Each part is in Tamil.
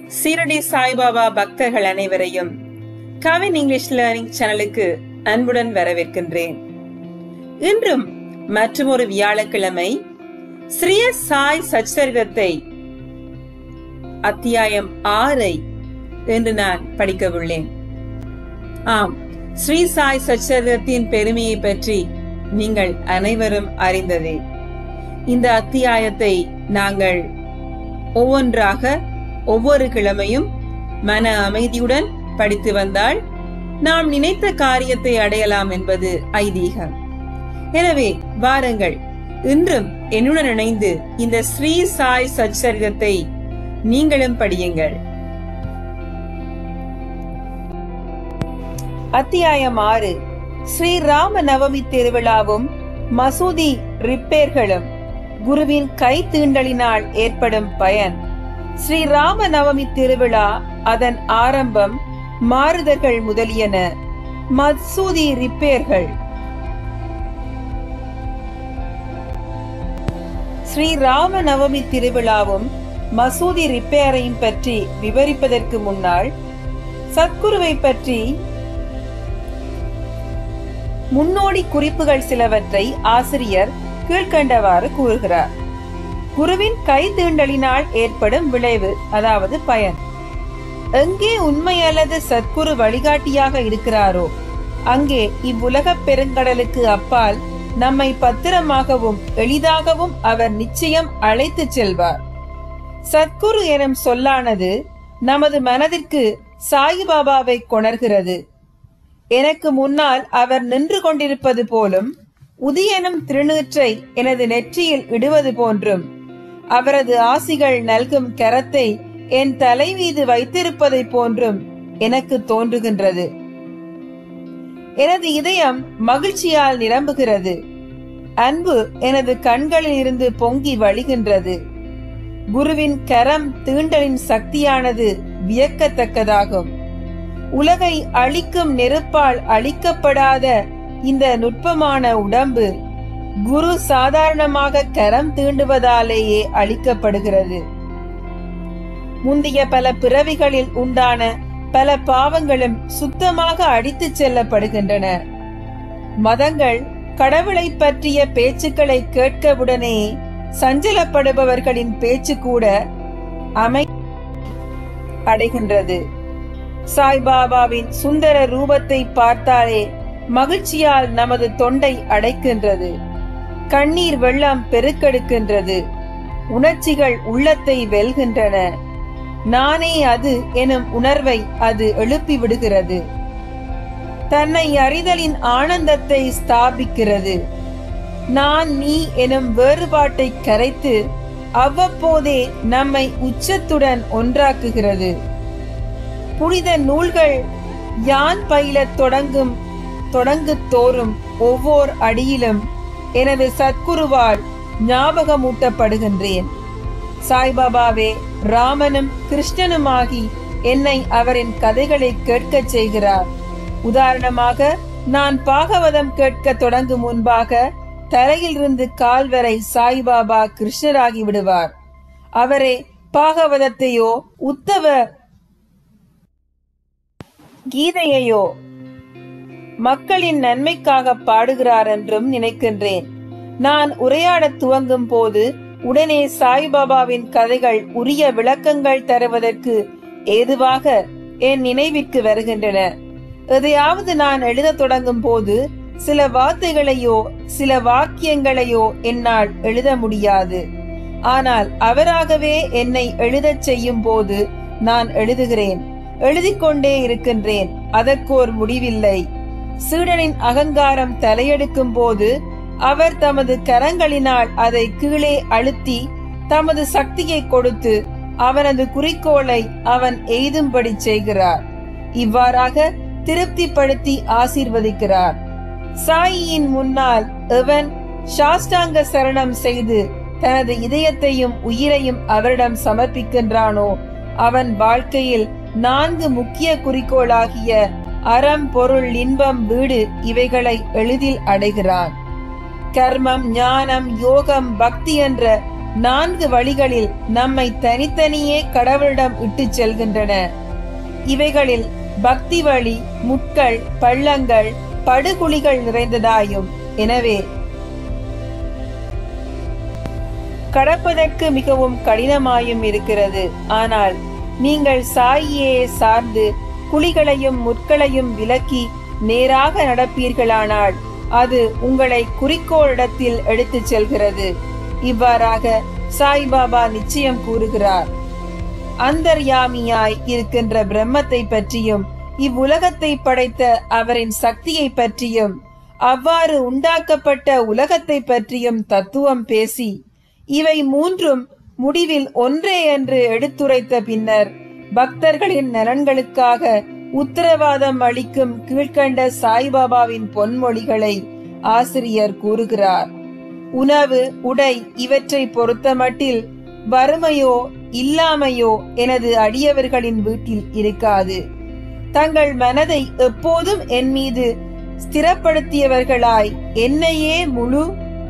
சீரடி சாய்பாபா பக்தர்கள் அனைவரையும் கவின் இங்கிலீஷ் லேர்னிங் சேனலுக்கு அன்புடன் வரவேற்கின்றேன் இன்றும் மற்றுமொரு வியாழக்கிழமை ஸ்ரீய சாய் சச்சரிதத்தை அத்தியாயம் ஆறை என்று நான் படிக்க உள்ளேன் ஆம் ஸ்ரீ சாய் சச்சரிதத்தின் பெருமையை பற்றி நீங்கள் அனைவரும் அறிந்ததே இந்த அத்தியாயத்தை நாங்கள் ஒவ்வொன்றாக ஒவ்வொரு கிழமையும் மன அமைதியுடன் படித்து வந்தால் நாம் நினைத்த காரியத்தை அடையலாம் என்பது ஐதீகம் எனவே வாருங்கள் இன்றும் என்னுடன் இணைந்து இந்த ஸ்ரீ சாய் சச்சரிதத்தை நீங்களும் படியுங்கள் அத்தியாயம் ஆறு ஸ்ரீ ராம நவமி திருவிழாவும் மசூதி ரிப்பேர்களும் குருவின் கை தீண்டலினால் ஏற்படும் பயன் ஸ்ரீ ராம நவமி திருவிழா அதன் ஆரம்பம் மாறுதல்கள் முதலியன மசூதி ரிப்பேர்கள் ஸ்ரீ ராம நவமி திருவிழாவும் மசூதி ரிப்பேரையும் பற்றி விவரிப்பதற்கு முன்னால் சத்குருவை பற்றி முன்னோடி குறிப்புகள் சிலவற்றை ஆசிரியர் கீழ்கண்டவாறு கூறுகிறார் குருவின் கை தீண்டலினால் ஏற்படும் விளைவு அதாவது பயன் எங்கே உண்மை அல்லது சத்குரு வழிகாட்டியாக இருக்கிறாரோ அங்கே இவ்வுலக பெருங்கடலுக்கு அப்பால் நம்மை பத்திரமாகவும் எளிதாகவும் அவர் நிச்சயம் அழைத்து செல்வார் சத்குரு எனும் சொல்லானது நமது மனதிற்கு சாயிபாபாவை கொணர்கிறது எனக்கு முன்னால் அவர் நின்று கொண்டிருப்பது போலும் உதியனும் திருநீற்றை எனது நெற்றியில் இடுவது போன்றும் அவரது ஆசிகள் நல்கும் கரத்தை என் தலை மீது வைத்திருப்பதை போன்றும் எனக்கு தோன்றுகின்றது எனது இதயம் மகிழ்ச்சியால் நிரம்புகிறது அன்பு எனது கண்களில் இருந்து பொங்கி வழிகின்றது குருவின் கரம் தீண்டலின் சக்தியானது வியக்கத்தக்கதாகும் உலகை அழிக்கும் நெருப்பால் அழிக்கப்படாத இந்த நுட்பமான உடம்பு குரு சாதாரணமாக கரம் தீண்டுவதாலேயே அழிக்கப்படுகிறது முந்தைய பல பிறவிகளில் உண்டான பல பாவங்களும் சுத்தமாக அடித்துச் செல்லப்படுகின்றன மதங்கள் கடவுளை பற்றிய பேச்சுக்களை கேட்கவுடனே சஞ்சலப்படுபவர்களின் பேச்சு கூட அமை அடைகின்றது சாய்பாபாவின் சுந்தர ரூபத்தை பார்த்தாலே மகிழ்ச்சியால் நமது தொண்டை அடைக்கின்றது கண்ணீர் வெள்ளம் பெருக்கெடுக்கின்றது உணர்ச்சிகள் உள்ளத்தை வெல்கின்றன நானே அது எனும் உணர்வை அது எழுப்பி விடுகிறது தன்னை அறிதலின் ஆனந்தத்தை ஸ்தாபிக்கிறது நான் நீ எனும் வேறுபாட்டை கரைத்து அவ்வப்போதே நம்மை உச்சத்துடன் ஒன்றாக்குகிறது புனித நூல்கள் யான் பயிலத் தொடங்கும் தொடங்கு தோறும் ஒவ்வொரு அடியிலும் எனது சத்குருவால் ஞாபகமூட்டப்படுகின்றேன் சாய்பாபாவே ராமனும் கிருஷ்ணனுமாகி என்னை அவரின் கதைகளை கேட்கச் செய்கிறார் உதாரணமாக நான் பாகவதம் கேட்க தொடங்கும் முன்பாக தலையிலிருந்து கால் வரை சாய்பாபா கிருஷ்ணராகி விடுவார் அவரே பாகவதத்தையோ உத்தவ கீதையையோ மக்களின் நன்மைக்காக பாடுகிறார் என்றும் நினைக்கின்றேன் நான் உரையாடத் துவங்கும் போது உடனே சாய்பாபாவின் கதைகள் உரிய விளக்கங்கள் தருவதற்கு ஏதுவாக என் நினைவிற்கு வருகின்றன எதையாவது நான் எழுத தொடங்கும் போது சில வார்த்தைகளையோ சில வாக்கியங்களையோ என்னால் எழுத முடியாது ஆனால் அவராகவே என்னை எழுதச் செய்யும் போது நான் எழுதுகிறேன் எழுதிக் கொண்டே இருக்கின்றேன் அதற்கோர் முடிவில்லை சீடனின் அகங்காரம் தலையெடுக்கும் போது அவர் தமது கரங்களினால் அதை கீழே அழுத்தி தமது சக்தியை கொடுத்து அவனது குறிக்கோளை அவன் எய்தும்படி செய்கிறார் இவ்வாறாக திருப்திப்படுத்தி ஆசீர்வதிக்கிறார் சாயியின் முன்னால் எவன் சாஷ்டாங்க சரணம் செய்து தனது இதயத்தையும் உயிரையும் அவரிடம் சமர்ப்பிக்கின்றானோ அவன் வாழ்க்கையில் நான்கு முக்கிய குறிக்கோளாகிய அறம் பொருள் இன்பம் வீடு இவைகளை எளிதில் அடைகிறான் கர்மம் ஞானம் யோகம் பக்தி என்ற நான்கு வழிகளில் நம்மை தனித்தனியே கடவுளிடம் இட்டுச் செல்கின்றன இவைகளில் பக்தி வழி முட்கள் பள்ளங்கள் படுகுழிகள் நிறைந்ததாயும் எனவே கடப்பதற்கு மிகவும் கடினமாயும் இருக்கிறது ஆனால் நீங்கள் சாயியே சார்ந்து குழிகளையும் முட்களையும் விலக்கி நேராக நடப்பீர்களானால் அது உங்களை குறிக்கோளிடத்தில் எடுத்துச் செல்கிறது இவ்வாறாக சாய்பாபா நிச்சயம் கூறுகிறார் அந்தர்யாமியாய் இருக்கின்ற பிரம்மத்தை பற்றியும் இவ்வுலகத்தை படைத்த அவரின் சக்தியை பற்றியும் அவ்வாறு உண்டாக்கப்பட்ட உலகத்தை பற்றியும் தத்துவம் பேசி இவை மூன்றும் முடிவில் ஒன்றே என்று எடுத்துரைத்த பின்னர் பக்தர்களின் நலன்களுக்காக உத்தரவாதம் அளிக்கும் கீழ்கண்ட சாய்பாபாவின் பொன்மொழிகளை ஆசிரியர் கூறுகிறார் உணவு உடை இவற்றை பொறுத்தமட்டில் வறுமையோ இல்லாமையோ எனது அடியவர்களின் வீட்டில் இருக்காது தங்கள் மனதை எப்போதும் என் மீது ஸ்திரப்படுத்தியவர்களாய் என்னையே முழு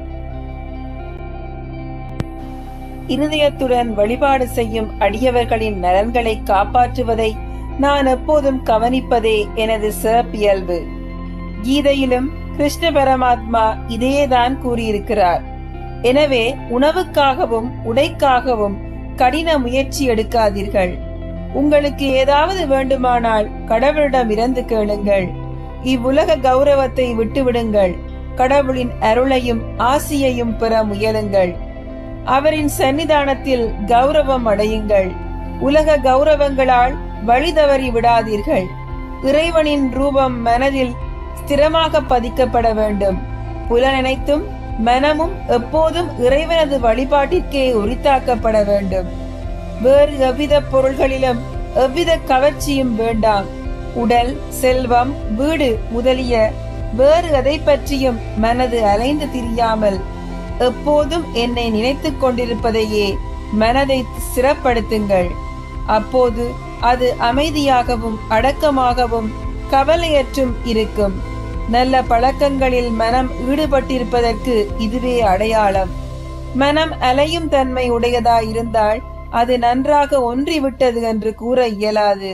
இருதயத்துடன் வழிபாடு செய்யும் அடியவர்களின் நலன்களை காப்பாற்றுவதை நான் எப்போதும் கவனிப்பதே எனது சிறப்பியல்பு கீதையிலும் கிருஷ்ண பரமாத்மா இதையேதான் கூறியிருக்கிறார் எனவே உணவுக்காகவும் உடைக்காகவும் கடின முயற்சி எடுக்காதீர்கள் உங்களுக்கு ஏதாவது வேண்டுமானால் கடவுளிடம் இறந்து கேளுங்கள் இவ்வுலக கௌரவத்தை விட்டுவிடுங்கள் கடவுளின் அருளையும் ஆசியையும் பெற முயலுங்கள் அவரின் சன்னிதானத்தில் கௌரவம் அடையுங்கள் உலக கௌரவங்களால் வழி தவறி விடாதீர்கள் இறைவனின் ரூபம் மனதில் ஸ்திரமாக பதிக்கப்பட வேண்டும் புலனனைத்தும் மனமும் எப்போதும் இறைவனது வழிபாட்டிற்கே உரித்தாக்கப்பட வேண்டும் வேறு எவ்வித பொருள்களிலும் எவ்வித கவர்ச்சியும் வேண்டாம் உடல் செல்வம் வீடு முதலிய வேறு எதை பற்றியும் மனது அலைந்து திரியாமல் எப்போதும் என்னை நினைத்துக் கொண்டிருப்பதையே மனதை சிறப்படுத்துங்கள் அப்போது அது அமைதியாகவும் அடக்கமாகவும் கவலையற்றும் இருக்கும் நல்ல பழக்கங்களில் மனம் ஈடுபட்டிருப்பதற்கு இதுவே அடையாளம் மனம் அலையும் தன்மை உடையதாயிருந்தால் அது நன்றாக ஒன்றிவிட்டது என்று கூற இயலாது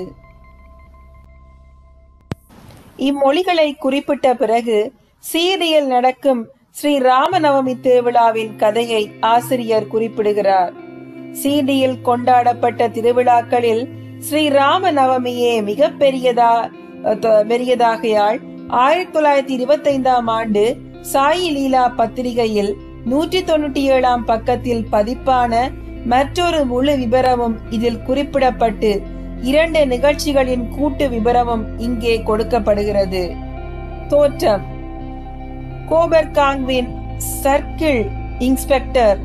இம்மொழிகளை குறிப்பிட்ட பிறகு சீதையில் நடக்கும் ஸ்ரீ ராமநவமி திருவிழாவின் கதையை ஆசிரியர் குறிப்பிடுகிறார் சீடியில் கொண்டாடப்பட்ட திருவிழாக்களில் ஸ்ரீ ராம நவமியே மிக பெரியதா பெரியதாகையால் ஆயிரத்தி தொள்ளாயிரத்தி இருபத்தி ஐந்தாம் ஆண்டு சாயி லீலா பத்திரிகையில் நூற்றி தொண்ணூற்றி ஏழாம் பக்கத்தில் பதிப்பான மற்றொரு முழு விபரமும் இதில் குறிப்பிடப்பட்டு இரண்டு நிகழ்ச்சிகளின் கூட்டு விபரமும் இங்கே கொடுக்கப்படுகிறது தோற்றம் கோபர்காங்வின் சர்க்கிள் இன்ஸ்பெக்டர்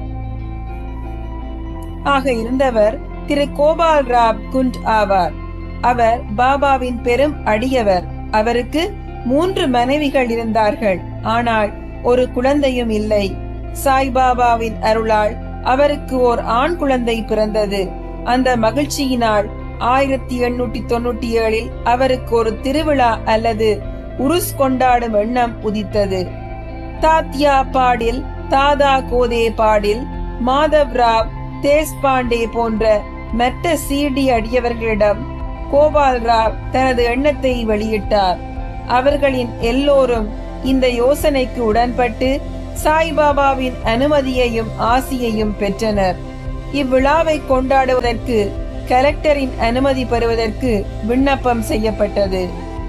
ஆக இருந்தவர் திரு கோபால் ராவ் குண்ட் ஆவார் அவர் பாபாவின் பெரும் அடியவர் அவருக்கு மூன்று மனைவிகள் இருந்தார்கள் ஆனால் ஒரு குழந்தையும் இல்லை சாய்பாபாவின் அருளால் அவருக்கு ஓர் ஆண் குழந்தை பிறந்தது அந்த மகிழ்ச்சியினால் ஆயிரத்தி எண்ணூற்றி தொண்ணூற்றி ஏழில் அவருக்கு ஒரு திருவிழா அல்லது உருஸ் கொண்டாடும் எண்ணம் உதித்தது தாத்யா பாடில் தாதா கோதே பாடில் மாதவ் ராவ் தேஷ்பாண்டே போன்ற மற்ற சீடி அடியவர்களிடம் கோபால் ராவ் தனது எண்ணத்தை வெளியிட்டார் அவர்களின் எல்லோரும் இந்த யோசனைக்கு உடன்பட்டு சாய்பாபாவின் அனுமதியையும் ஆசியையும் பெற்றனர் இவ்விழாவை கொண்டாடுவதற்கு கலெக்டரின் அனுமதி பெறுவதற்கு விண்ணப்பம் செய்யப்பட்டது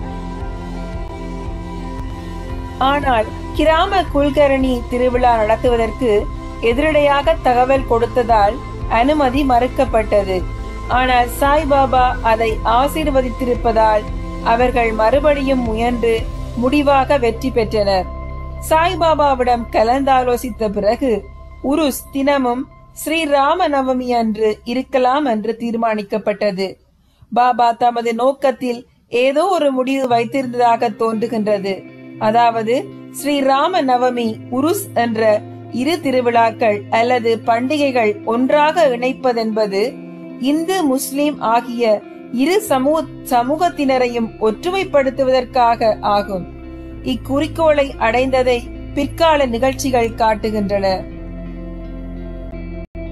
ஆனால் கிராம குல்கரணி திருவிழா நடத்துவதற்கு எதிரடையாக தகவல் கொடுத்ததால் அனுமதி மறுக்கப்பட்டது ஆனால் சாய்பாபா அதை ஆசீர்வதித்திருப்பதால் அவர்கள் மறுபடியும் முயன்று முடிவாக வெற்றி பெற்றனர் சாய்பாபாவிடம் கலந்தாலோசித்த பிறகு உருஸ் தினமும் ஸ்ரீராம நவமி அன்று இருக்கலாம் என்று தீர்மானிக்கப்பட்டது பாபா தமது நோக்கத்தில் ஏதோ ஒரு முடிவு வைத்திருந்ததாக தோன்றுகின்றது அதாவது ஸ்ரீராம நவமி உருஸ் என்ற இரு திருவிழாக்கள் அல்லது பண்டிகைகள் ஒன்றாக இணைப்பதென்பது இந்து முஸ்லிம் ஆகிய இரு சமூக சமூகத்தினரையும் ஒற்றுமைப்படுத்துவதற்காக ஆகும் இக்குறிக்கோளை அடைந்ததை பிற்கால நிகழ்ச்சிகள் காட்டுகின்றன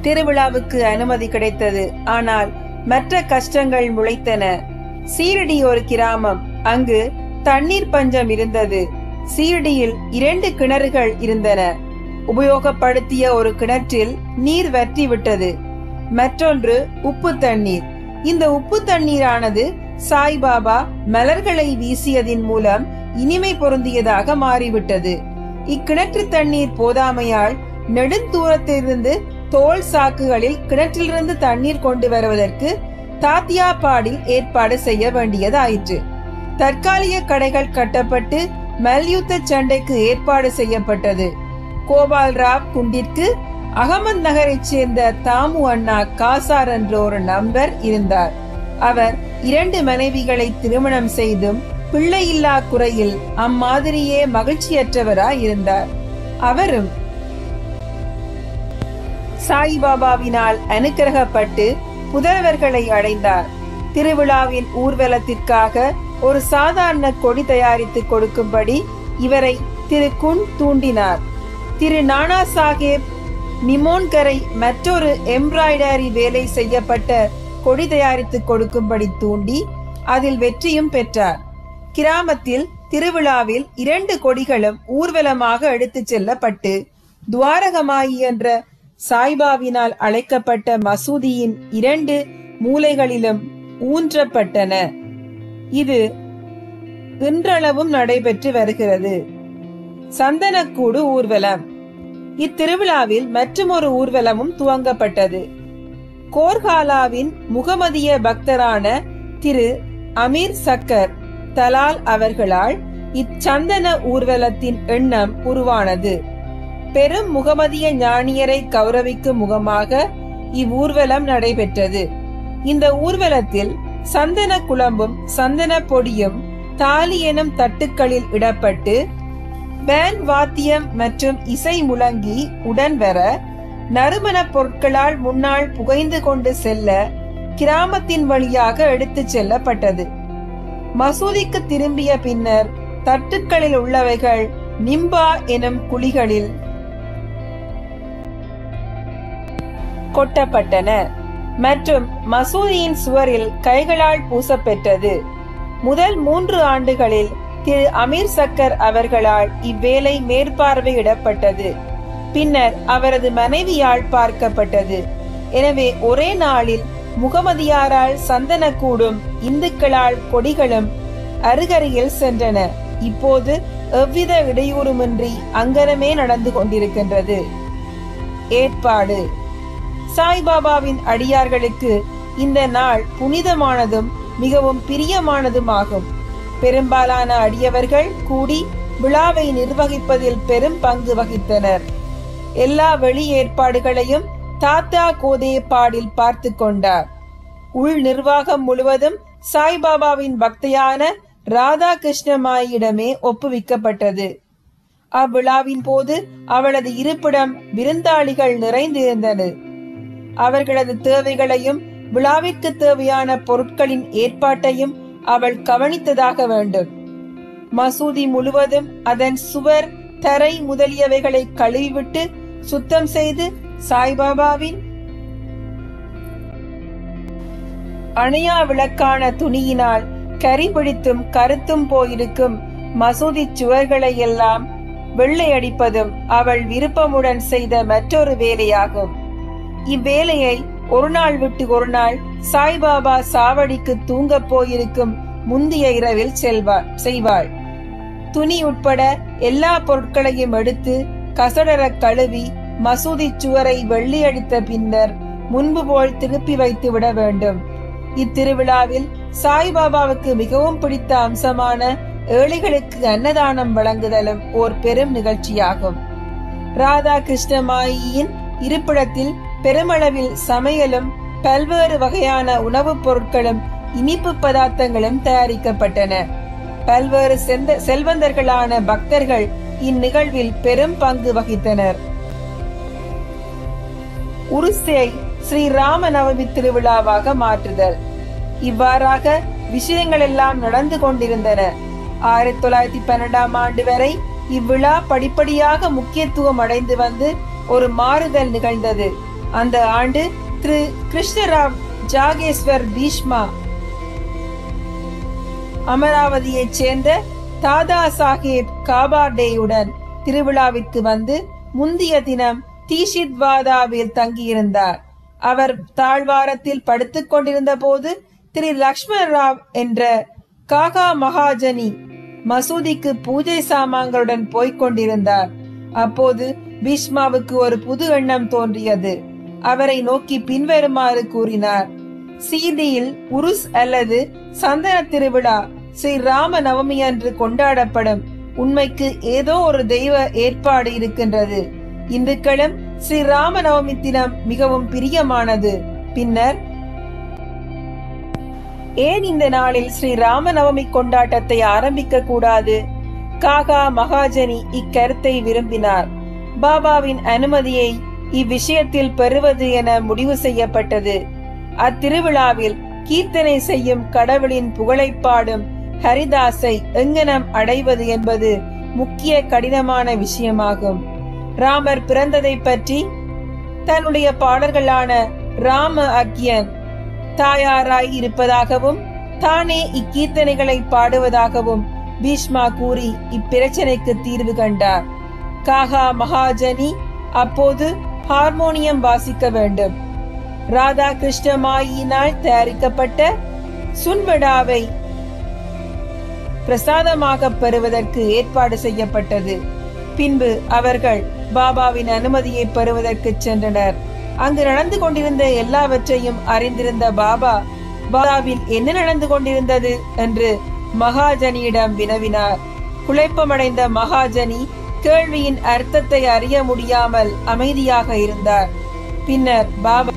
திருவிழாவுக்கு அனுமதி கிடைத்தது ஆனால் மற்ற கஷ்டங்கள் முளைத்தன சீரடி ஒரு கிராமம் அங்கு தண்ணீர் பஞ்சம் இருந்தது சீரடியில் இரண்டு கிணறுகள் இருந்தன உபயோகப்படுத்திய ஒரு கிணற்றில் நீர் வற்றி விட்டது மற்றொன்று உப்பு தண்ணீர் இந்த உப்பு தண்ணீரானது சாய்பாபா மலர்களை வீசியதின் மூலம் இனிமை பொருந்தியதாக மாறிவிட்டது இக்கிணற்று தண்ணீர் போதாமையால் நெடுந்தூரத்திலிருந்து தோல் சாக்குகளில் கிணற்றிலிருந்து தண்ணீர் கொண்டு வருவதற்கு தாத்தியாப்பாடில் ஏற்பாடு செய்ய வேண்டியதாயிற்று தற்காலிக கடைகள் கட்டப்பட்டு மல்யுத்த சண்டைக்கு ஏற்பாடு செய்யப்பட்டது கோபால் ராவ் குண்டிற்கு அகமது நகரைச் சேர்ந்த தாமு அண்ணா காசார் என்ற ஒரு நண்பர் இருந்தார் அவர் இரண்டு மனைவிகளை திருமணம் செய்தும் பிள்ளையில்லா குறையில் அம்மாதிரியே மகிழ்ச்சியற்றவராய் இருந்தார் அவரும் சாயிபாபாவினால் அனுக்கிரகப்பட்டு புதல்வர்களை அடைந்தார் திருவிழாவின் ஊர்வலத்திற்காக ஒரு சாதாரண கொடி தயாரித்து கொடுக்கும்படி இவரை திரு குன் தூண்டினார் திரு நானா சாஹேப் நிமோன்கரை மற்றொரு எம்ப்ராய்டரி வேலை செய்யப்பட்ட கொடி தயாரித்து கொடுக்கும்படி தூண்டி அதில் வெற்றியும் பெற்றார் கிராமத்தில் திருவிழாவில் இரண்டு கொடிகளும் ஊர்வலமாக எடுத்துச் செல்லப்பட்டு துவாரகமாயி என்ற சாய்பாவினால் அழைக்கப்பட்ட மசூதியின் இரண்டு மூலைகளிலும் ஊன்றப்பட்டன இது இன்றளவும் நடைபெற்று வருகிறது சந்தனக்கூடு ஊர்வலம் இத்திருவிழாவில் மற்றுமொரு ஊர்வலமும் துவங்கப்பட்டது கோர்காலாவின் முகமதிய பக்தரான திரு அமீர் சக்கர் தலால் அவர்களால் இச்சந்தன ஊர்வலத்தின் எண்ணம் உருவானது பெரும் முகமதிய ஞானியரை கௌரவிக்கும் முகமாக இவ்வூர்வலம் நடைபெற்றது இந்த ஊர்வலத்தில் சந்தன குழம்பும் சந்தன பொடியும் தாலி எனும் தட்டுக்களில் இடப்பட்டு பேண்ட் வாத்தியம் மற்றும் இசை முழங்கி உடன் வர நறுமண பொருட்களால் முன்னால் புகைந்து கொண்டு செல்ல கிராமத்தின் வழியாக எடுத்துச் செல்லப்பட்டது மசூதிக்கு திரும்பிய பின்னர் தட்டுக்களில் உள்ளவைகள் நிம்பா எனும் குழிகளில் கொட்டப்பட்டன மற்றும் மசூதியின் சுவரில் கைகளால் பூசப்பெற்றது முதல் மூன்று ஆண்டுகளில் திரு அமீர் சக்கர் அவர்களால் இவ்வேலை மேற்பார்வையிடப்பட்டது பின்னர் அவரது மனைவியால் பார்க்கப்பட்டது எனவே ஒரே நாளில் முகமதியாரால் சந்தனக்கூடும் இந்துக்களால் கொடிகளும் அருகருகில் சென்றன இப்போது எவ்வித இடையூறுமின்றி அங்கனமே நடந்து கொண்டிருக்கின்றது ஏற்பாடு சாய்பாபாவின் அடியார்களுக்கு இந்த நாள் புனிதமானதும் மிகவும் பிரியமானதுமாகும் பெரும்பாலான அடியவர்கள் கூடி விழாவை நிர்வகிப்பதில் பெரும் பங்கு வகித்தனர் எல்லா வெளி ஏற்பாடுகளையும் தாத்தா கோதே பாடில் பார்த்து கொண்டார் உள் நிர்வாகம் முழுவதும் சாய்பாபாவின் பக்தையான ராதா கிருஷ்ணமாயிடமே ஒப்புவிக்கப்பட்டது அவ்விழாவின் போது அவளது இருப்பிடம் விருந்தாளிகள் நிறைந்திருந்தது அவர்களது தேவைகளையும் விழாவிற்கு தேவையான பொருட்களின் ஏற்பாட்டையும் அவள் கவனித்ததாக வேண்டும் மசூதி முழுவதும் அதன் சுவர் தரை முதலியவைகளை கழுவிவிட்டு சுத்தம் செய்து சாய்பாபாவின் அணையா விளக்கான துணியினால் கரி பிடித்தும் கருத்தும் போயிருக்கும் மசூதி சுவர்களை எல்லாம் வெள்ளையடிப்பதும் அவள் விருப்பமுடன் செய்த மற்றொரு வேலையாகும் இவ்வேலையை ஒரு நாள் விட்டு ஒரு நாள் சாய்பாபா சாவடிக்கு தூங்கப் போயிருக்கும் முந்திய இரவில் செல்வாள் செய்வாள் துணி உட்பட எல்லா பொருட்களையும் எடுத்து கசடர கழுவி மசூதி சுவரை வெள்ளியடித்த பின்னர் முன்பு போல் திருப்பி வைத்து விட வேண்டும் இத்திருவிழாவில் சாய்பாபாவுக்கு மிகவும் பிடித்த அம்சமான ஏழைகளுக்கு அன்னதானம் வழங்குதலும் ஓர் பெரும் நிகழ்ச்சியாகும் ராதா கிருஷ்ணமாயியின் இருப்பிடத்தில் பெருமளவில் சமையலும் பல்வேறு வகையான உணவுப் பொருட்களும் இனிப்பு பதார்த்தங்களும் தயாரிக்கப்பட்டன பல்வேறு செந்த செல்வந்தர்களான பக்தர்கள் இந்நிகழ்வில் பெரும் பங்கு வகித்தனர் உருசை ஸ்ரீ ராம நவமி திருவிழாவாக மாற்றுதல் இவ்வாறாக விஷயங்கள் எல்லாம் நடந்து கொண்டிருந்தன ஆயிரத்தி தொள்ளாயிரத்தி பன்னெண்டாம் ஆண்டு வரை இவ்விழா படிப்படியாக முக்கியத்துவம் அடைந்து வந்து ஒரு மாறுதல் நிகழ்ந்தது அந்த ஆண்டு திரு கிருஷ்ணராவ் ஜாகேஸ்வர் பீஷ்மா அமராவதியைச் சேர்ந்த தாதா சாஹேப் காபார்டேயுடன் திருவிழாவிற்கு வந்து முந்திய தினம் தீஷித்வாதாவில் தங்கியிருந்தார் அவர் தாழ்வாரத்தில் படுத்துக் கொண்டிருந்த போது திரு லக்ஷ்மண ராவ் என்ற காகா மகாஜனி மசூதிக்கு பூஜை சாமான்களுடன் போய்க் கொண்டிருந்தார் அப்போது பீஷ்மாவுக்கு ஒரு புது எண்ணம் தோன்றியது அவரை நோக்கி பின்வருமாறு கூறினார் சீதியில் உருஸ் அல்லது சந்தன திருவிழா ஸ்ரீ ராம நவமி அன்று கொண்டாடப்படும் உண்மைக்கு ஏதோ ஒரு தெய்வ ஏற்பாடு இருக்கின்றது இந்துக்களும் ஸ்ரீ ராம நவமி தினம் மிகவும் பிரியமானது பின்னர் ஏன் இந்த நாளில் ஸ்ரீ ராம நவமி கொண்டாட்டத்தை ஆரம்பிக்க கூடாது காகா மகாஜனி இக்கருத்தை விரும்பினார் பாபாவின் அனுமதியை இவ்விஷயத்தில் பெறுவது என முடிவு செய்யப்பட்டது அத்திருவிழாவில் கீர்த்தனை செய்யும் கடவுளின் புகழைப் பாடும் ஹரிதாஸை எங்கனம் அடைவது என்பது முக்கிய கடினமான விஷயமாகும் ராமர் பிறந்ததை பற்றி தன்னுடைய பாடல்களான ராம அக்கியன் தாயாராய் இருப்பதாகவும் தானே இக்கீர்த்தனைகளை பாடுவதாகவும் பீஷ்மா கூறி இப்பிரச்சனைக்கு தீர்வு கண்டார் காகா மகாஜனி அப்போது ஹார்மோனியம் வாசிக்க வேண்டும் ராதா கிருஷ்ணமாயினால் தயாரிக்கப்பட்ட சுன்வடாவை பிரசாதமாக பெறுவதற்கு ஏற்பாடு செய்யப்பட்டது பின்பு அவர்கள் பாபாவின் அனுமதியை பெறுவதற்கு சென்றனர் அங்கு நடந்து கொண்டிருந்த எல்லாவற்றையும் அறிந்திருந்த பாபா பாபாவில் என்ன நடந்து கொண்டிருந்தது என்று மகாஜனியிடம் வினவினார் குழப்பமடைந்த மகாஜனி கேள்வியின் அர்த்தத்தை அறிய முடியாமல் அமைதியாக இருந்தார் பின்னர் பாபா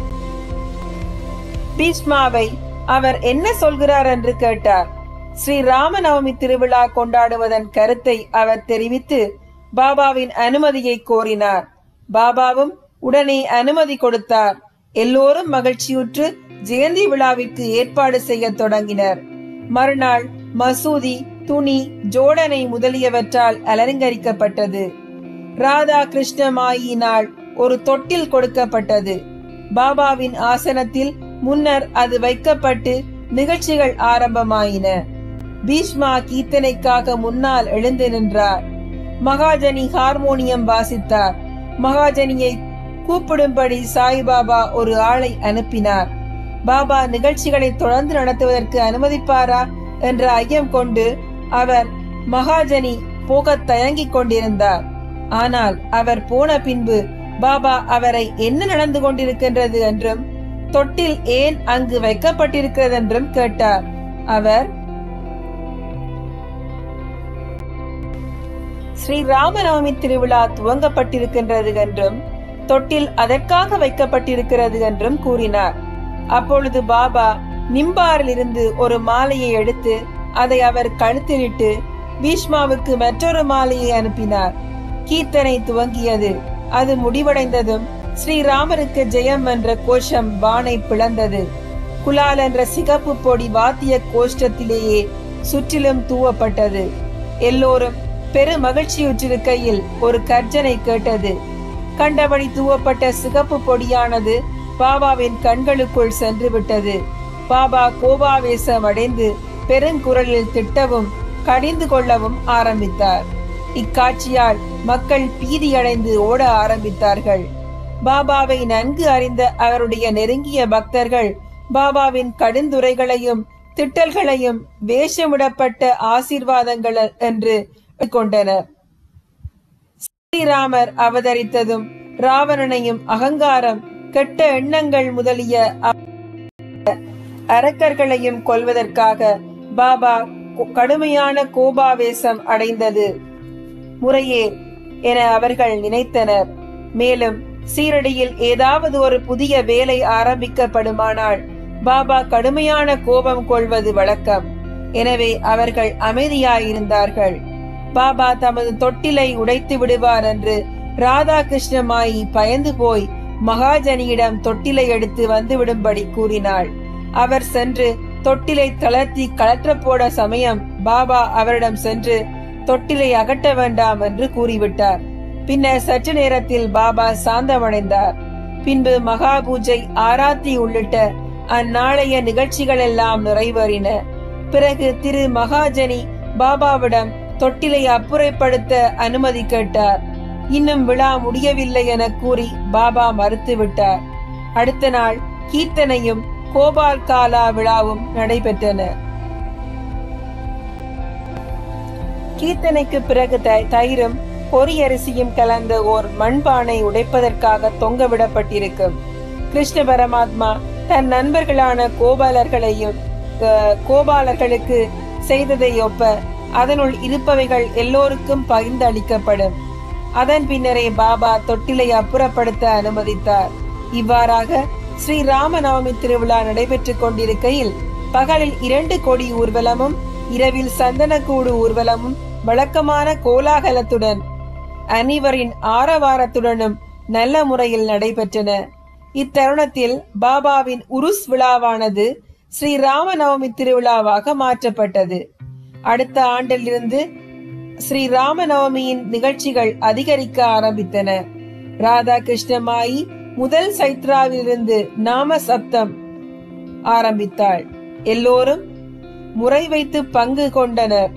பீஷ்மாவை அவர் என்ன சொல்கிறார் என்று கேட்டார் ஸ்ரீ ராமநவமி திருவிழா கொண்டாடுவதன் கருத்தை அவர் தெரிவித்து பாபாவின் அனுமதியை கோரினார் பாபாவும் உடனே அனுமதி கொடுத்தார் எல்லோரும் மகிழ்ச்சியுற்று ஜெயந்தி விழாவிற்கு ஏற்பாடு செய்ய தொடங்கினர் மறுநாள் மசூதி துணி ஜோடனை முதலியவற்றால் அலங்கரிக்கப்பட்டது ராதா கிருஷ்ணமாயினால் ஒரு தொட்டில் கொடுக்கப்பட்டது பாபாவின் ஆசனத்தில் முன்னர் அது வைக்கப்பட்டு நிகழ்ச்சிகள் ஆரம்பமாயின பீஷ்மா கீர்த்தனைக்காக முன்னால் எழுந்து நின்றார் மகாஜனி ஹார்மோனியம் வாசித்தார் மகாஜனியை கூப்பிடும்படி சாய்பாபா ஒரு ஆளை அனுப்பினார் பாபா நிகழ்ச்சிகளை தொடர்ந்து நடத்துவதற்கு அனுமதிப்பாரா என்ற ஐயம் கொண்டு அவர் மகாஜனி போக தயங்கிக் கொண்டிருந்தார் ஆனால் அவர் போன பின்பு பாபா அவரை என்ன நடந்து கொண்டிருக்கின்றது என்றும் தொட்டில் ஏன் அங்கு வைக்கப்பட்டிருக்கிறது என்றும் கேட்டார் அவர் ஸ்ரீ ராமநவமி திருவிழா துவங்கப்பட்டிருக்கின்றது என்றும் தொட்டில் அதற்காக வைக்கப்பட்டிருக்கிறது என்றும் கூறினார் அப்பொழுது பாபா நிம்பாரில் இருந்து ஒரு மாலையை எடுத்து அதை அவர் கழுத்திலிட்டு பீஷ்மாவுக்கு மற்றொரு மாலையை அனுப்பினார் கீர்த்தனை துவங்கியது அது முடிவடைந்ததும் ஸ்ரீராமருக்கு ஜெயம் என்ற கோஷம் வானை பிளந்தது குலால் என்ற சிகப்பு பொடி வாத்திய கோஷ்டத்திலேயே சுற்றிலும் தூவப்பட்டது எல்லோரும் பெரு மகிழ்ச்சியுற்றிருக்கையில் ஒரு கர்ஜனை கேட்டது கண்டபடி தூவப்பட்ட சிகப்பு பொடியானது பாபாவின் கண்களுக்குள் சென்று விட்டது பாபா கோபாவேசம் அடைந்து பெருங்குரலில் திட்டவும் கடிந்து கொள்ளவும் ஆரம்பித்தார் இக்காட்சியால் மக்கள் பீதியடைந்து ஓட ஆரம்பித்தார்கள் பாபாவை நன்கு அறிந்த அவருடைய நெருங்கிய பக்தர்கள் பாபாவின் கடுந்துரைகளையும் திட்டல்களையும் வேஷமிடப்பட்ட ஆசீர்வாதங்கள் என்று கொண்டனர் ஸ்ரீராமர் அவதரித்ததும் ராவணனையும் அகங்காரம் கெட்ட எண்ணங்கள் முதலிய அரக்கர்களையும் கொல்வதற்காக பாபா கடுமையான கோபாவேசம் அடைந்தது முறையே என அவர்கள் நினைத்தனர் மேலும் சீரடியில் ஏதாவது ஒரு புதிய வேலை ஆரம்பிக்கப்படுமானால் பாபா கடுமையான கோபம் கொள்வது வழக்கம் எனவே அவர்கள் அமைதியாயிருந்தார்கள் பாபா தமது தொட்டிலை உடைத்து விடுவார் என்று ராதாகிருஷ்ணமாயி பயந்து போய் மகாஜனியிடம் தொட்டிலை எடுத்து வந்துவிடும்படி கூறினாள் அவர் சென்று தொட்டிலை தளர்த்தி கலற்ற போட சமயம் பாபா அவரிடம் சென்று தொட்டிலை அகற்ற வேண்டாம் என்று கூறிவிட்டார் பின்னர் சற்று நேரத்தில் பாபா சாந்தமடைந்தார் பின்பு மகா பூஜை ஆராத்தி உள்ளிட்ட அந்நாளைய நிகழ்ச்சிகள் எல்லாம் நிறைவேறின பிறகு திரு மகாஜனி பாபாவிடம் தொட்டிலை அப்புறைப்படுத்த அனுமதி கேட்டார் இன்னும் விழா முடியவில்லை என கூறி பாபா மறுத்துவிட்டார் அடுத்த நாள் கீர்த்தனையும் கோபால் காலா விழாவும் நடைபெற்றன கீர்த்தனைக்கு பிறகு த- தயிரும் பொரியரிசியும் கலந்த ஓர் மண்பானை உடைப்பதற்காக தொங்கவிடப்பட்டிருக்கும் கிருஷ்ண பரமாத்மா தன் நண்பர்களான கோபாலர்களையும் அஹ், கோபாலர்களுக்கு செய்ததை ஒப்ப அதனுள் இருப்பவைகள் எல்லோருக்கும் பகிர்ந்து அளிக்கப்படும் அதன் பின்னரே பாபா தொட்டிலை அப்புறப்படுத்த அனுமதித்தார் இவ்வாறாக ஸ்ரீ ராமநவமி திருவிழா நடைபெற்றுக் கொண்டிருக்கையில் பகலில் இரண்டு கொடி ஊர்வலமும் இரவில் சந்தனக்கூடு ஊர்வலமும் வழக்கமான கோலாகலத்துடன் அனைவரின் ஆரவாரத்துடனும் நல்ல முறையில் நடைபெற்றன இத்தருணத்தில் பாபாவின் உருஸ் விழாவானது ஸ்ரீ ராமநவமி திருவிழாவாக மாற்றப்பட்டது அடுத்த ஆண்டிலிருந்து ஸ்ரீ ராமநவமியின் நிகழ்ச்சிகள் அதிகரிக்க ஆரம்பித்தன ராதாகிருஷ்ணமாயி முதல் சைத்ராவிலிருந்து நாம சப்தம் ஆரம்பித்தாள் எல்லோரும் முறை வைத்து பங்கு கொண்டனர்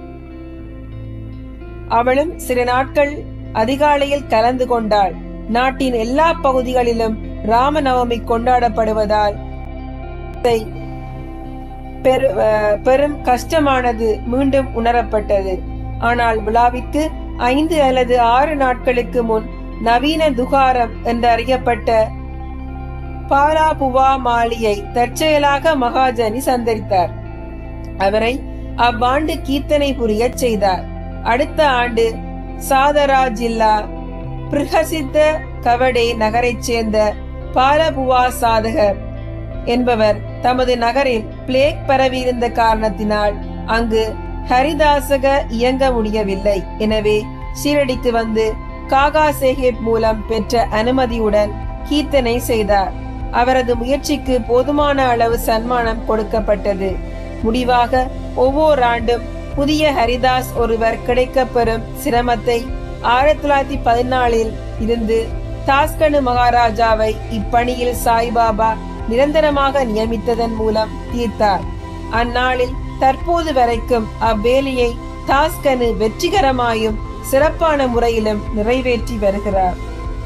அவளும் சில நாட்கள் அதிகாலையில் கலந்து கொண்டாள் நாட்டின் எல்லா பகுதிகளிலும் ராமநவமி கொண்டாடப்படுவதால் இதை பெரு- அஹ் பெரும் கஷ்டமானது மீண்டும் உணரப்பட்டது ஆனால் விழாவிற்கு ஐந்து அல்லது ஆறு நாட்களுக்கு முன் நவீன துகாரம் என்று அறியப்பட்ட பாலாபுவா மாலியை தற்செயலாக மகாஜனி சந்தரித்தார் அவரை அவ்வாண்டு கீர்த்தனை புரியச் செய்தார் அடுத்த ஆண்டு சாதரா ஜில்லா பிரகசித்த கவடே நகரைச் சேர்ந்த பாலபுவா சாதகர் என்பவர் தமது நகரில் பிளேக் பரவியிருந்த காரணத்தினால் அங்கு ஹரிதாசக இயங்க முடியவில்லை எனவே ஷீரடிக்கு வந்து காகா சேஹேப் மூலம் பெற்ற அனுமதியுடன் கீர்த்தனை செய்தார் அவரது முயற்சிக்கு போதுமான அளவு சன்மானம் கொடுக்கப்பட்டது முடிவாக ஒவ்வொரு ஆண்டும் புதிய ஹரிதாஸ் ஒருவர் கிடைக்கப்பெறும் சிரமத்தை ஆயிரத்தி தொள்ளாயிரத்தி பதினாலில் இருந்து தாஸ்கனு மகாராஜாவை இப்பணியில் சாய்பாபா நிரந்தரமாக நியமித்ததன் மூலம் தீர்த்தார் அந்நாளில் தற்போது வரைக்கும் அவ்வேலையை தாஸ்கனு வெற்றிகரமாயும் சிறப்பான முறையிலும் நிறைவேற்றி வருகிறார்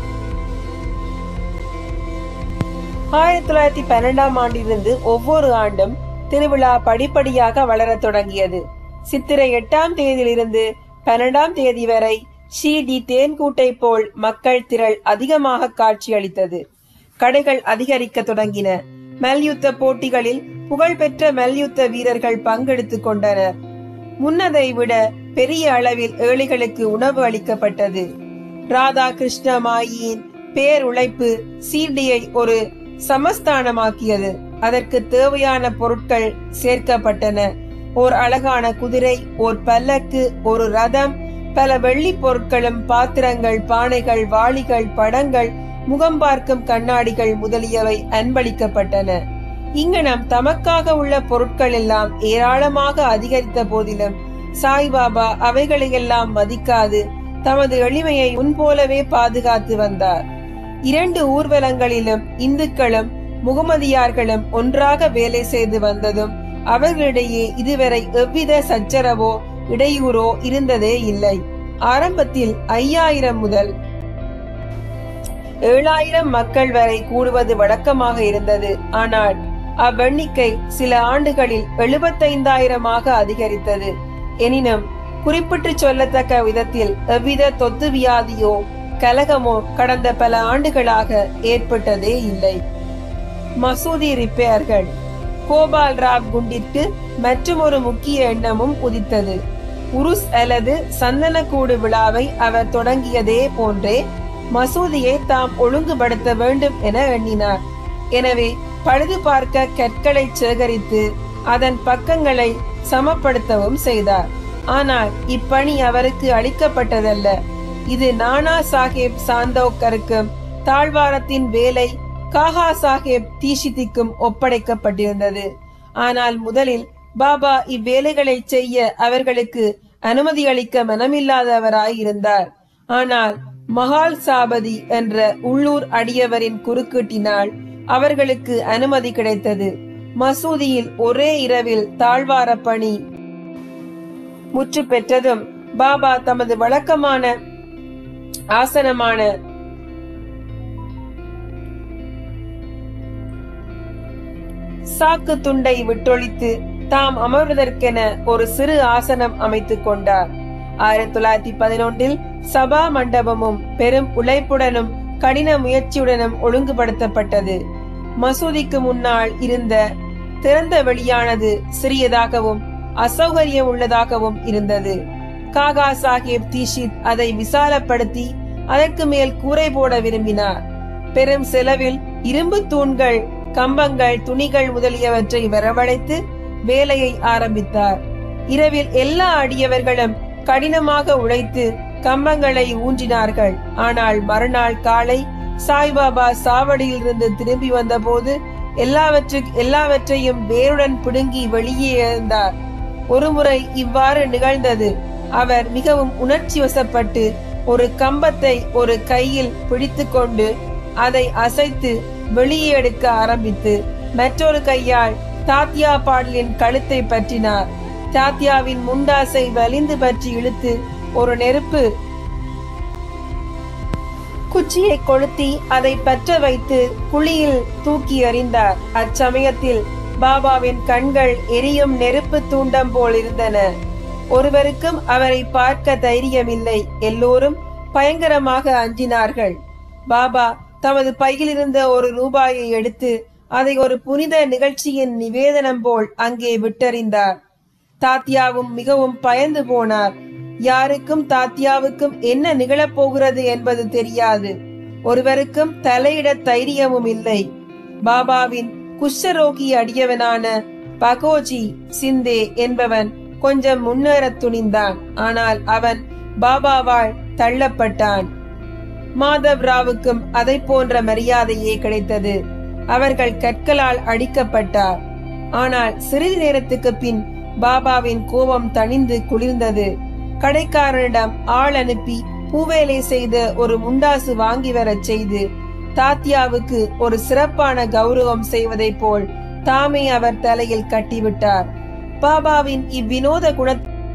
ஆயிரத்தி தொள்ளாயிரத்தி பன்னெண்டாம் ஆண்டிலிருந்து ஒவ்வொரு ஆண்டும் திருவிழா படிப்படியாக வளரத் தொடங்கியது சித்திரை எட்டாம் தேதியிலிருந்து பன்னெண்டாம் தேதி வரை ஷீடி தேன்கூட்டை போல் மக்கள் திரள் அதிகமாக காட்சியளித்தது கடைகள் அதிகரிக்க தொடங்கின மல்யுத்த போட்டிகளில் புகழ்பெற்ற மல்யுத்த வீரர்கள் பங்கெடுத்துக் கொண்டனர் முன்னதை விட பெரிய அளவில் ஏழைகளுக்கு உணவு அளிக்கப்பட்டது ராதா கிருஷ்ண மாயியின் பேருழைப்பு சீர்டியை ஒரு சமஸ்தானமாக்கியது அதற்கு தேவையான பொருட்கள் சேர்க்கப்பட்டன ஓர் அழகான குதிரை ஓர் பல்லக்கு ஒரு ரதம் பல வெள்ளி பொருட்களும் பாத்திரங்கள் பானைகள் வாளிகள் படங்கள் முகம் பார்க்கும் கண்ணாடிகள் முதலியவை அன்பளிக்கப்பட்டன இங்கனம் தமக்காக உள்ள பொருட்கள் எல்லாம் ஏராளமாக அதிகரித்த போதிலும் சாய்பாபா அவைகளையெல்லாம் மதிக்காது தமது எளிமையை முன்போலவே பாதுகாத்து வந்தார் இரண்டு ஊர்வலங்களிலும் இந்துக்களும் முகமதியார்களும் ஒன்றாக வேலை செய்து வந்ததும் அவர்களிடையே இதுவரை எவ்வித சச்சரவோ இடையூறோ இருந்ததே இல்லை ஆரம்பத்தில் ஐயாயிரம் முதல் ஏழாயிரம் மக்கள் வரை கூடுவது வழக்கமாக இருந்தது ஆனால் அவ்வெண்ணிக்கை சில ஆண்டுகளில் எழுபத்தைந்தாயிரமாக அதிகரித்தது எனினும் குறிப்பிட்டு சொல்லத்தக்க விதத்தில் எவ்வித தொத்து வியாதியோ கலகமோ கடந்த பல ஆண்டுகளாக ஏற்பட்டதே இல்லை மசூதி ரிப்பேர்கள் கோபால் ராவ் குண்டிற்கு மற்றுமொரு முக்கிய எண்ணமும் உதித்தது உருஸ் அல்லது சந்தனக்கூடு விழாவை அவர் தொடங்கியதே போன்றே மசூதியை தாம் ஒழுங்குபடுத்த வேண்டும் என எண்ணினார் எனவே பழுது பார்க்க கற்களை சேகரித்து அதன் பக்கங்களை சமப்படுத்தவும் செய்தார் ஆனால் இப்பணி அவருக்கு அளிக்கப்பட்டதல்ல இது நானா சாஹேப் சாந்தோக்கருக்கும் தாழ்வாரத்தின் வேலை காகா சாஹேப் தீஷித்திக்கும் ஒப்படைக்கப்பட்டிருந்தது ஆனால் முதலில் பாபா இவ்வேலைகளை செய்ய அவர்களுக்கு அனுமதி அளிக்க மனமில்லாதவராய் இருந்தார் ஆனால் மகால் சாபதி என்ற உள்ளூர் அடியவரின் குறுக்கீட்டினால் அவர்களுக்கு அனுமதி கிடைத்தது மசூதியில் ஒரே இரவில் தாழ்வார பணி முற்று பெற்றதும் பாபா தமது வழக்கமான ஆசனமான சாக்கு துண்டை விட்டொழித்து தாம் அமர்வதற்கென ஒரு சிறு ஆசனம் அமைத்துக் கொண்டார் ஆயிரத்தி தொள்ளாயிரத்தி பதினொன்றில் சபா மண்டபமும் பெரும் உழைப்புடனும் கடின முயற்சியுடனும் ஒழுங்குபடுத்தப்பட்டது மசூதிக்கு முன்னால் இருந்த திறந்த வெளியானது சிறியதாகவும் அசௌகரியம் உள்ளதாகவும் இருந்தது காகா சாஹிப் தீஷித் அதை விசாலப்படுத்தி அதற்கு மேல் கூரை போட விரும்பினார் பெரும் செலவில் இரும்பு தூண்கள் கம்பங்கள் துணிகள் முதலியவற்றை வரவழைத்து வேலையை ஆரம்பித்தார் இரவில் எல்லா அடியவர்களும் கடினமாக உழைத்து கம்பங்களை ஊன்றினார்கள் ஆனால் மறுநாள் காலை சாய்பாபா சாவடியில் இருந்து திரும்பி வந்தபோது எல்லாவற்று எல்லாவற்றையும் வேருடன் பிடுங்கி வெளியே எழுந்தார் ஒருமுறை இவ்வாறு நிகழ்ந்தது அவர் மிகவும் உணர்ச்சி வசப்பட்டு ஒரு கம்பத்தை ஒரு கையில் பிடித்துக்கொண்டு அதை அசைத்து வெளியே எடுக்க ஆரம்பித்து மற்றொரு கையால் தாத்தியா பாடலின் கழுத்தை பற்றினார் தாத்தியாவின் முண்டாசை வலிந்து பற்றி இழுத்து ஒரு நெருப்பு குச்சியை கொளுத்தி அதை பற்ற வைத்து குழியில் தூக்கி எறிந்தார் அச்சமயத்தில் பாபாவின் கண்கள் எரியும் நெருப்பு தூண்டம் போல் இருந்தன ஒருவருக்கும் அவரை பார்க்க தைரியமில்லை எல்லோரும் பயங்கரமாக அஞ்சினார்கள் பாபா தமது பையில் இருந்த ஒரு ரூபாயை எடுத்து அதை ஒரு புனித நிகழ்ச்சியின் நிவேதனம் போல் அங்கே விட்டறிந்தார் தாத்தியாவும் மிகவும் பயந்து போனார் யாருக்கும் தாத்தியாவுக்கும் என்ன நிகழப்போகிறது என்பது தெரியாது ஒருவருக்கும் தலையிட தைரியமும் இல்லை பாபாவின் குஷ்டரோகி அடியவனான பகோஜி சிந்தே என்பவன் கொஞ்சம் முன்னேறத் துணிந்தான் ஆனால் அவன் பாபாவால் தள்ளப்பட்டான் மாதவ் ராவுக்கும் அதை போன்ற மரியாதையே கிடைத்தது அவர்கள் கற்களால் அடிக்கப்பட்டார் ஆனால் சிறிது நேரத்துக்கு பின் பாபாவின் கோபம் தணிந்து குளிர்ந்தது கடைக்காரனிடம் ஆள் அனுப்பி பூவேலை செய்த ஒரு முண்டாசு வாங்கி வரச் செய்து தாத்தியாவுக்கு ஒரு சிறப்பான கௌரவம் செய்வதைப் போல் தாமே அவர் தலையில் கட்டிவிட்டார் பாபாவின் இவ்வினோத குண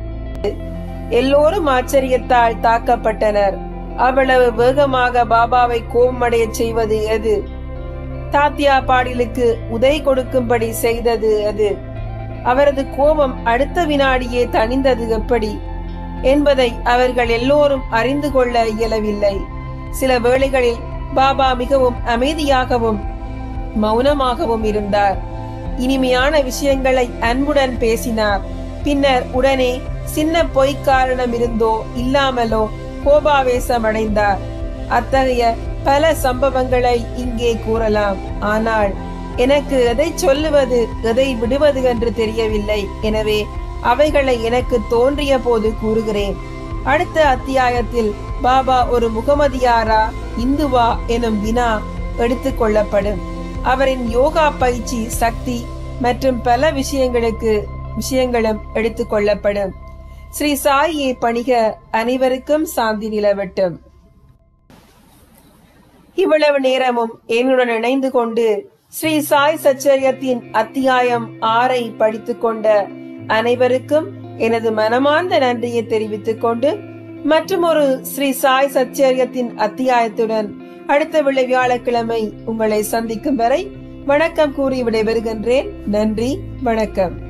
எல்லோரும் ஆச்சரியத்தால் தாக்கப்பட்டனர் அவ்வளவு வேகமாக பாபாவை கோபமடையச் செய்வது எது தாத்தியா பாடிலுக்கு உதை கொடுக்கும்படி செய்தது அது அவரது கோபம் அடுத்த வினாடியே தணிந்தது எப்படி என்பதை அவர்கள் எல்லோரும் அறிந்து கொள்ள இயலவில்லை சில வேளைகளில் பாபா மிகவும் அமைதியாகவும் மௌனமாகவும் இருந்தார் இனிமையான விஷயங்களை அன்புடன் பேசினார் பின்னர் உடனே சின்ன பொய்க் காரணம் இருந்தோ இல்லாமலோ கோபாவேசம் அடைந்தார் அத்தகைய பல சம்பவங்களை இங்கே கூறலாம் ஆனால் எனக்கு எதை சொல்லுவது எதை விடுவது என்று தெரியவில்லை எனவே அவைகளை எனக்கு தோன்றிய போது கூறுகிறேன் அடுத்த அத்தியாயத்தில் பாபா ஒரு முகமதியாரா இந்துவா எனும் வினா எடுத்துக் கொள்ளப்படும் அவரின் யோகா பயிற்சி சக்தி மற்றும் பல விஷயங்களுக்கு விஷயங்களும் எடுத்துக் கொள்ளப்படும் ஸ்ரீ சாயியை பணிக அனைவருக்கும் சாந்தி நிலவட்டும் இவ்வளவு நேரமும் என்னுடன் இணைந்து கொண்டு ஸ்ரீ சாய் சச்சரியத்தின் அத்தியாயம் ஆறை படித்துக் கொண்ட அனைவருக்கும் எனது மனமார்ந்த நன்றியை தெரிவித்துக் கொண்டு மற்றும் ஒரு ஸ்ரீ சாய் சச்சரியத்தின் அத்தியாயத்துடன் அடுத்த விளை வியாழக்கிழமை உங்களை சந்திக்கும் வரை வணக்கம் கூறி விடைபெறுகின்றேன் நன்றி வணக்கம்